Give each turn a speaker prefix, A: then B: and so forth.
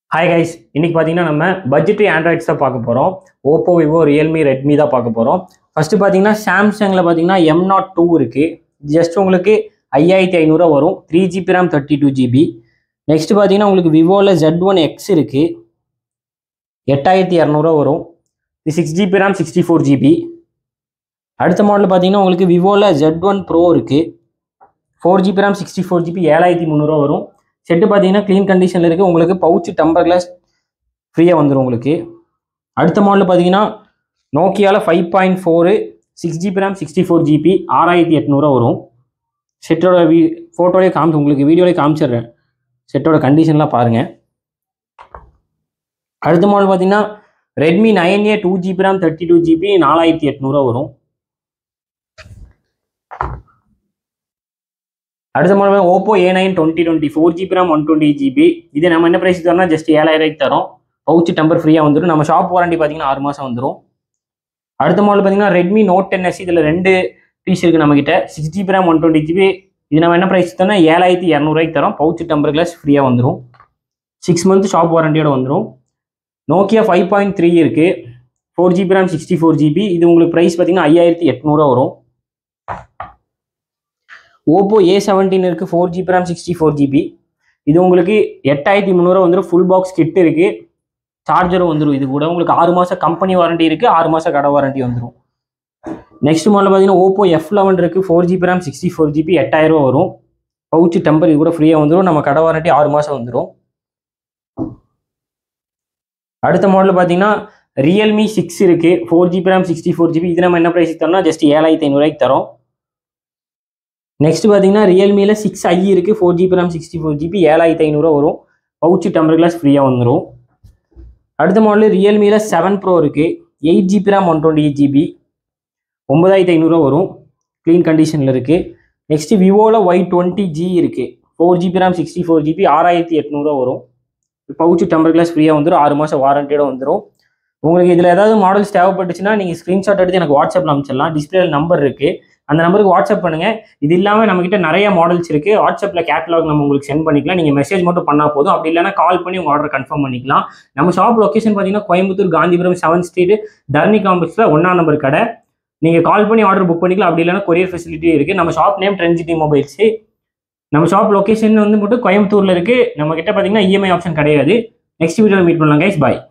A: hi guys இன்னைக்கு பார்த்தீங்கன்னா நம்ம பட்ஜெட்ரி ஆண்ட்ராய்ட்ஸ் தான் பார்க்க போகிறோம் ஓப்போ விவோ ரியல்மி ரெட்மி தான் பார்க்க போகிறோம் ஃபஸ்ட்டு பார்த்தீங்கன்னா சாம்சங்கில் பார்த்தீங்கன்னா எம் நாட் டூ இருக்குது ஜஸ்ட் உங்களுக்கு ஐயாயிரத்தி ஐநூறுரூவா வரும் three GB RAM thirty two GB next பார்த்தீங்கன்னா உங்களுக்கு விவோவில் ஜெட் ஒன் எக்ஸ் இருக்குது எட்டாயிரத்தி இரநூறுவா வரும் இது six GB RAM sixty four GB அடுத்த மாடல் பார்த்தீங்கன்னா உங்களுக்கு விவோவில் ஜெட் ஒன் ப்ரோ இருக்குது four GB RAM sixty four GB ஏழாயிரத்தி முந்நூறுரூவா வரும் செட்டு பார்த்தீங்கன்னா க்ளீன் கண்டிஷனில் இருக்குது உங்களுக்கு பவுச் டம்பர் கிளாஸ் ஃப்ரீயாக வந்துடும் உங்களுக்கு அடுத்த மாடல் பார்த்தீங்கன்னா நோக்கியாவில் five point four six GB RAM sixty four GB ஆறாயிரத்தி எட்நூறுவா வரும் செட்டோட வீ ஃபோட்டோலேயே காமிச்சு உங்களுக்கு வீடியோலேயே காமிச்சிடுறேன் செட்டோட கண்டிஷன்லாம் பாருங்கள் அடுத்த மாடல் பார்த்தீங்கன்னா Redmi nine A two GB RAM thirty two GB நாலாயிரத்தி எட்நூறுவா வரும் அடுத்த model Oppo A nine twenty twenty four GB RAM one twenty GB இது நம்ம என்ன ப்ரைஸ் தரோம்னா ஜஸ்ட் ஏழாயிரூவாய்க்கு தரோம் பவுச் டம்பர் ஃப்ரீயாக வந்துடும் நம்ம ஷாப் வாரண்டி பார்த்தீங்கன்னா ஆறு மாதம் வந்துடும் அடுத்த மாடல் பார்த்தீங்கன்னா ரெட்மி நோட் டென் எஸ் இதில் ரெண்டு பீஸ் இருக்குது நம்மக்கிட்ட six GB RAM one twenty GB இது நம்ம என்ன ப்ரைஸ் தரோம்னா ஏழாயிரத்தி இரநூறுவாய்க்கு தரோம் பவுச் டம்பர் கிளாஸ் ஃப்ரீயாக வந்துடும் சிக்ஸ் மந்த் ஷாப் வாரண்டியோட வந்துடும் நோக்கியா ஃபைவ் பாயிண்ட் த்ரீ இருக்குது four GB RAM sixty four GB இது உங்களுக்கு ப்ரைஸ் பார்த்தீங்கன்னா ஐயாயிரத்தி எட்நூறுவா வரும் ஓப்போ ஏ செவன்டீன் இருக்குது four GB RAM sixty four GB இது உங்களுக்கு எட்டாயிரத்தி முந்நூறுவா வந்துடும் ஃபுல் பாக்ஸ் கிட் இருக்குது சார்ஜரும் வந்துடும் இது கூட உங்களுக்கு ஆறு மாதம் கம்பெனி வாரண்டி இருக்குது ஆறு மாதம் கடை வாரண்டி வந்துடும் நெக்ஸ்ட் மாடல் பார்த்தீங்கன்னா ஓப்போ எஃப் லெவன் இருக்குது four GB RAM sixty four GB எட்டாயிரரூவா வரும் பவுச் டெம்பர் இது கூட ஃப்ரீயாக வந்துடும் நம்ம கடை வாரண்டி ஆறு மாதம் வந்துடும் அடுத்த மாடல் பார்த்தீங்கன்னா ரியல்மி சிக்ஸ் இருக்குது four GB RAM sixty four GB இது நம்ம என்ன ப்ரைஸ் தரோம்னா ஜஸ்ட் ஏழாயிரத்தி ஐநூறுவாய்க்கு தரோம் நெக்ஸ்ட் பார்த்தீங்கன்னா ரியல்மியில் சிக்ஸ் ஐ இருக்குது four GB RAM sixty four GB ஏழாயிரத்தி ஐநூறுரூவா வரும் பவுச் டம்பர் கிளாஸ் ஃப்ரீயாக வந்துடும் அடுத்த மாடல் ரியல்மியில் செவன் ப்ரோ இருக்குது eight GB RAM one twenty eight GB ஒன்பதாயிரத்தி ஐநூறுரூவா வரும் க்ளீன் கண்டிஷனில் இருக்குது நெக்ஸ்ட் விவோவில் ஒய் டுவெண்ட்டி ஜி இருக்குது four GB RAM sixty four GB ஆறாயிரத்தி எட்நூறுவா வரும் பவுச் டம்பர் கிளாஸ் ஃப்ரீயாக வந்துடும் ஆறு மாதம் வாரண்டியோட வந்துடும் உங்களுக்கு இதில் ஏதாவது மாடல்ஸ் தேவைப்பட்டுச்சுன்னா நீங்கள் ஸ்க்ரீன்ஷாட் எடுத்து எனக்கு வாட்ஸ்அப்பில் அனுப்பிச்சிடலாம் டிஸ்பிளேல நம்பர் இருக்குது அந்த நம்பருக்கு வாட்ஸ்அப் பண்ணுங்கள் இது இல்லாமல் நம்மக்கிட்ட நிறைய மாடல்ஸ் இருக்குது வாட்ஸ்அப்பில் கேட்டலாக் நம்ம உங்களுக்கு சென்ட் பண்ணிக்கலாம் நீங்கள் மெசேஜ் மட்டும் பண்ணால் போதும் அப்படி இல்லைனா கால் பண்ணி உங்கள் ஆர்டர் கன்ஃபார்ம் பண்ணிக்கலாம் நம்ம ஷாப் லொக்கேஷன் பார்த்தீங்கன்னா கோயம்புத்தூர் காந்திபுரம் செவன் ஸ்ட்ரீட் தர்ணி காம்ப்ளெக்ஸில் ஒன்றாம் நம்பர் கடை நீங்கள் கால் பண்ணி ஆர்டர் புக் பண்ணிக்கலாம் அப்படி இல்லைனா கொரியர் ஃபெசிலிட்டி இருக்குது நம்ம ஷாப் நேம் ட்ரென்ஜிடி மொபைல்ஸு நம்ம ஷாப் லொக்கேஷன் வந்து மட்டும் கோயம்புத்தூரில் இருக்குது நம்ம கிட்ட பார்த்தீங்கன்னா இஎம்ஐ ஆப்ஷன் கிடையாது நெக்ஸ்ட் வீடியோவில் மீட் பண்ணலாம் கைஸ் பாய்